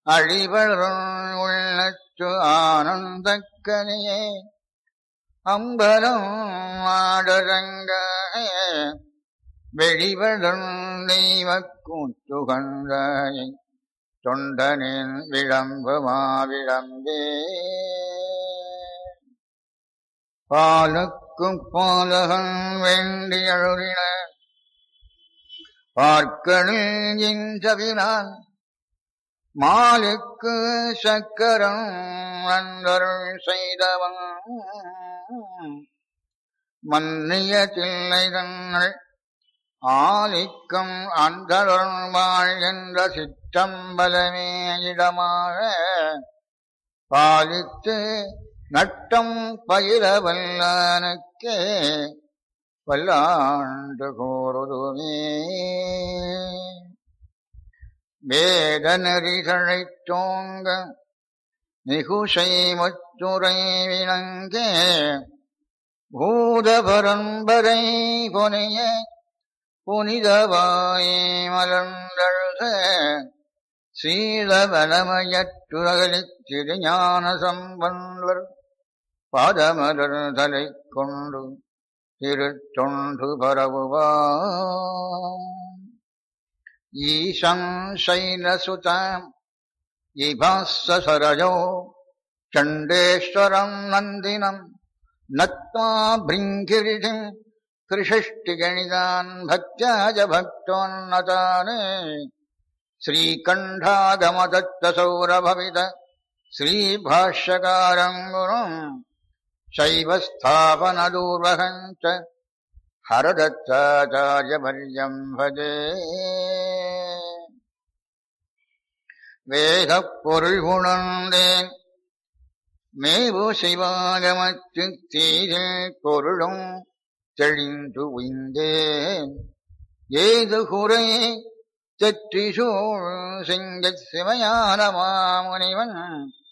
அழிவரும் உள்ளத்து ஆனந்தக்கனியே அம்பலம் ஆடரங்காய வெளிவரும் தெய்வ கூத்துகந்தாயை தொண்டனின் விளம்பு மாவிளம்பே பாலுக்கும் பாலகன் வேண்டி அழுதின பார்க்கணில் இன்றவினான் மாலுக்கு சக்கரம் அந்தருள் செய்தவன் மன்னிய தில்லைகள் ஆலிக்கும் அந்தருள் வாழ் என்ற சிற்றம்பலமே இடமாக பாலித்து நட்டம் பயிர வல்லானுக்கே வல்லாண்டு கூறுதுமே வேத நெறிகளைத் தோங்க நிகுசை முத்துரை விளங்கே பூத பரம்பரை பொனைய புனிதவாய் மலர்ந்தழுக சீதவனமயற்றுரகலித் திருஞான சம்பந்தர் பாதமலர் தலை கொண்டு திருத்தொண்டு பரவுவா ஈசம் சைலசுதாம் இபாசரஜோ சண்டேஸ்வரம் நந்தினம் நத்வா பிருங்கிரிதிம் கிருஷிஷ்டிகணிதான் பக்தியாஜ பக்தோன்னதானே श्रीकण्ठागमदत्तसौरभविद श्रीभाष्यकारम् गुरुम् शैवस्थापनदूर्वहम् च हरदत्ताचार्यवर्यम् भजे வேதப் பொருள் உணர்ந்தேன் மேவு சிவாகமத்து தீரில் பொருளும் தெளிந்து உய்ந்தேன் ஏது குறை தெற்றிசூழ் சிங்கச் சிவயான மாமுனிவன்